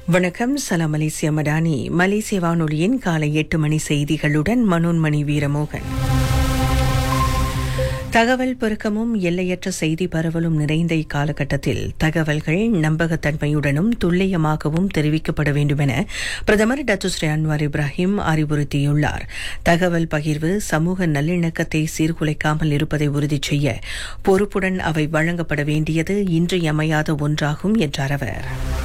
வணக்கம் சலாம் மலேசிய மடானி மலேசிய வானொலியின் காலை எட்டு மணி செய்திகளுடன் மனோன்மணி வீரமோகன் தகவல் பெருக்கமும் எல்லையற்ற செய்தி பரவலும் நிறைந்த இக்காலகட்டத்தில் தகவல்கள் நம்பகத்தன்மையுடனும் துல்லியமாகவும் தெரிவிக்கப்பட வேண்டும் என பிரதமர் டத்துஸ்ரீ அன்வார் இப்ராஹிம் அறிவுறுத்தியுள்ளார் தகவல் பகிர்வு சமூக நல்லிணக்கத்தை சீர்குலைக்காமல் இருப்பதை உறுதி செய்ய பொறுப்புடன் அவை வழங்கப்பட வேண்டியது இன்றியமையாத ஒன்றாகும் என்றார் அவர்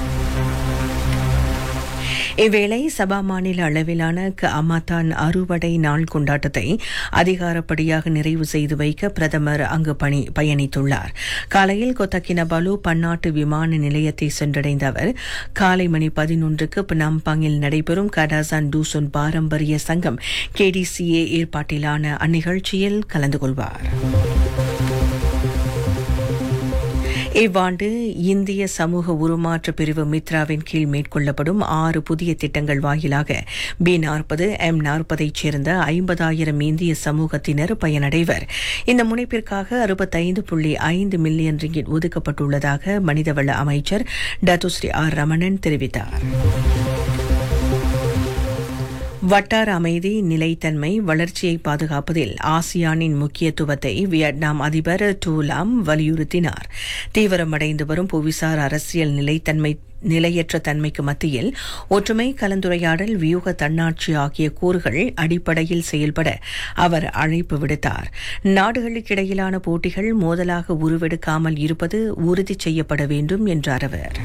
இவ்வேளை சபா மாநில அளவிலான க அமாத்தான் அறுவடை நாள் கொண்டாட்டத்தை அதிகாரப்படியாக நிறைவு செய்து வைக்க பிரதமர் அங்கு பணி பயணித்துள்ளார் காலையில் கொத்தக்கினபாலு பன்னாட்டு விமான நிலையத்தை சென்றடைந்த அவர் காலை மணி பதினொன்றுக்கு பனாம்பாங்கில் நடைபெறும் கடாசான் டூசுன் பாரம்பரிய சங்கம் கேடிசிஏ ஏற்பாட்டிலான அந்நிகழ்ச்சியில் கலந்து கொள்வார் இவ்வாண்டு இந்திய சமூக உருமாற்ற பிரிவு மித்ராவின் கீழ் மேற்கொள்ளப்படும் ஆறு புதிய திட்டங்கள் வாயிலாக பி நாற்பது எம் நாற்பதைச் சேர்ந்த ஐம்பதாயிரம் இந்திய சமூகத்தினர் பயனடைவர் இந்த முனைப்பிற்காக அறுபத்தைந்து புள்ளி ஐந்து மில்லியன் ரிங்கிட் ஒதுக்கப்பட்டுள்ளதாக மனிதவள அமைச்சர் டத்துஸ்ரீ ஆர் ரமணன் தெரிவித்தார் வட்டார அமைதி நிலைத்தன்மை வளர்ச்சியை பாதுகாப்பதில் ஆசியானின் முக்கியத்துவத்தை வியட்நாம் அதிபர் டூலாம் வலியுறுத்தினார் தீவிரமடைந்து வரும் புவிசார் அரசியல் நிலைத்தன்மை நிலையற்ற தன்மைக்கு மத்தியில் ஒற்றுமை கலந்துரையாடல் வியூக தன்னாட்சி ஆகிய கூறுகள் அடிப்படையில் செயல்பட அவர் அழைப்பு விடுத்தார் நாடுகளுக்கிடையிலான போட்டிகள் மோதலாக உருவெடுக்காமல் இருப்பது உறுதி செய்யப்பட வேண்டும் என்றார் அவர்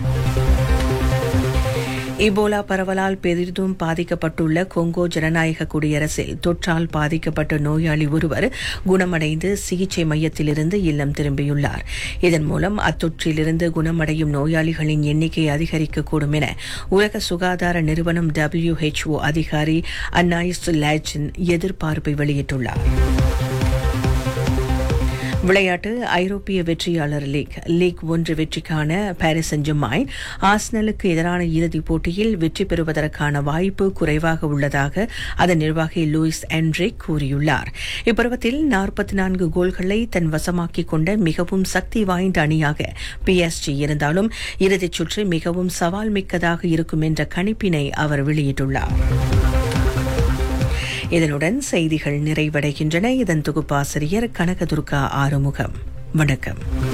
இபோலா பரவலால் பெரிதும் பாதிக்கப்பட்டுள்ள கொங்கோ ஜனநாயக குடியரசில் தொற்றால் பாதிக்கப்பட்ட நோயாளி ஒருவர் குணமடைந்து சிகிச்சை மையத்திலிருந்து இல்லம் திரும்பியுள்ளார் இதன் மூலம் அத்தொற்றிலிருந்து குணமடையும் நோயாளிகளின் எண்ணிக்கை அதிகரிக்கக்கூடும் என உலக சுகாதார நிறுவனம் டபிள்யூஹெச்ஓ அதிகாரி அன்னாயிஸ் லேஜன் எதிர்பார்ப்பை வெளியிட்டுள்ளார் விளையாட்டு ஐரோப்பிய வெற்றியாளர் லீக் லீக் ஒன்று வெற்றிக்கான பாரிஸ் செஞ்சமாய் ஆஸ்னலுக்கு எதிரான இறுதிப் போட்டியில் வெற்றி பெறுவதற்கான வாய்ப்பு குறைவாக உள்ளதாக அதன் நிர்வாகி லூயிஸ் என்ரிக் கூறியுள்ளார் இப்பருவத்தில் நாற்பத்தி நான்கு கோல்களை தன் வசமாக்கிக் கொண்ட மிகவும் சக்தி வாய்ந்த அணியாக பிஎஸ்ஜி இருந்தாலும் இறுதிச் சுற்று மிகவும் சவால் மிக்கதாக இருக்கும் என்ற கணிப்பினை அவர் வெளியிட்டுள்ளார் இதனுடன் செய்திகள் நிறைவடைகின்றன இதன் தொகுப்பாசிரியர் கனகதுர்கா ஆறுமுகம் வணக்கம்